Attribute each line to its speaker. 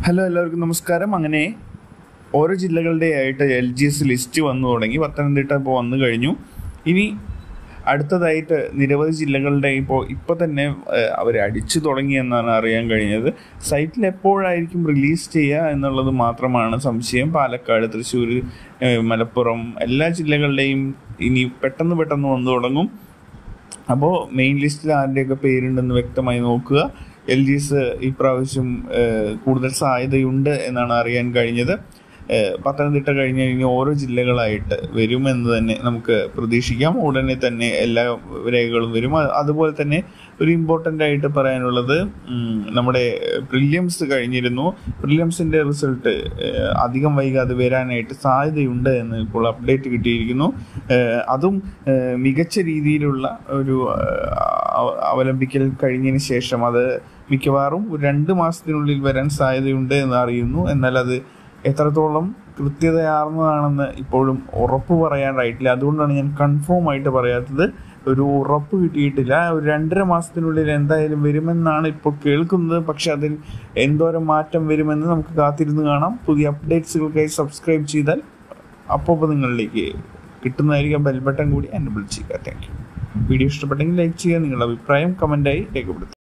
Speaker 1: hello എല്ലാവർക്കും നമസ്കാരം അങ്ങനെ ഓരോ ജില്ലകളുടെ ആയിട്ട് എൽ ജി എസ് ലിസ്റ്റ് വന്നു തുടങ്ങി പത്തനംതിട്ട ഇപ്പോൾ വന്നു കഴിഞ്ഞു ഇനി അടുത്തതായിട്ട് നിരവധി ജില്ലകളുടെ ഇപ്പോൾ ഇപ്പോൾ തന്നെ അവർ അടിച്ചു തുടങ്ങി എന്നാണ് അറിയാൻ കഴിഞ്ഞത് സൈറ്റിൽ എപ്പോഴായിരിക്കും റിലീസ് ചെയ്യുക എന്നുള്ളത് മാത്രമാണ് സംശയം പാലക്കാട് തൃശ്ശൂർ ഏഹ് മലപ്പുറം എല്ലാ ജില്ലകളുടെയും ഇനി പെട്ടെന്ന് പെട്ടെന്ന് വന്നു തുടങ്ങും അപ്പോൾ മെയിൻ ലിസ്റ്റിൽ ആരുടെയൊക്കെ പേരുണ്ടെന്ന് വ്യക്തമായി നോക്കുക എൽ ജി എസ് ഇപ്രാവശ്യം ഏഹ്, കൂടുതൽ സാധ്യതയുണ്ട് എന്നാണ് അറിയാൻ കഴിഞ്ഞത് ഏഹ്, പത്തനംതിട്ട കഴിഞ്ഞ് ഇനി ഓരോ ജില്ലകളായിട്ട് വരുമെന്ന് തന്നെ നമുക്ക് പ്രതീക്ഷിക്കാം ഉടനെ തന്നെ എല്ലാ രേഖകളും വരും അ- അതുപോലെ തന്നെ ഒരു ഇമ്പോർട്ടൻ്റ് ആയിട്ട് പറയാനുള്ളത് ഉം, നമ്മുടെ പ്രില്യംസ് കഴിഞ്ഞിരുന്നു പ്രില്യംസിൻ്റെ റിസൾട്ട് അധികം വൈകാതെ വരാനായിട്ട് സാധ്യതയുണ്ട് എന്ന് ഇപ്പോൾ അപ്ഡേറ്റ് കിട്ടിയിരിക്കുന്നു ഏഹ്, അതും ഏഹ്, മികച്ച രീതിയിലുള്ള ഒരു ഏഹ്, അവ- അവലംബിക്കൽ കഴിഞ്ഞതിന് ശേഷം അത് മിക്കവാറും ഒരു രണ്ട് മാസത്തിനുള്ളിൽ വരാൻ സാധ്യതയുണ്ട് എന്ന് അറിയുന്നു എന്നാൽ അത് എത്രത്തോളം കൃത്യതയാർന്നതാണെന്ന് ഇപ്പോഴും ഉറപ്പ് പറയാനായിട്ടില്ല അതുകൊണ്ടാണ് ഞാൻ കൺഫേം ആയിട്ട് പറയാത്തത് ഒരു ഉറപ്പ് കിട്ടിയിട്ടില്ല ഒരു രണ്ടര മാസത്തിനുള്ളിൽ എന്തായാലും വരുമെന്നാണ് ഇപ്പോൾ കേൾക്കുന്നത് പക്ഷെ അതിൽ എന്തോരം മാറ്റം വരുമെന്ന് നമുക്ക് കാത്തിരുന്ന് കാണാം പുതിയ അപ്ഡേറ്റ്സുകൾക്കായി സബ്സ്ക്രൈബ് ചെയ്താൽ അപ്പോൾ നിങ്ങളിലേക്ക് കിട്ടുന്നതായിരിക്കും ബെൽ ബട്ടൺ കൂടി എന്നെ ചെയ്യുക താങ്ക് യു വീഡിയോ ഇഷ്ടപ്പെട്ടെങ്കിൽ ലൈക്ക് ചെയ്യുക നിങ്ങളുടെ അഭിപ്രായം കമൻറ്റായി രേഖപ്പെടുത്തുക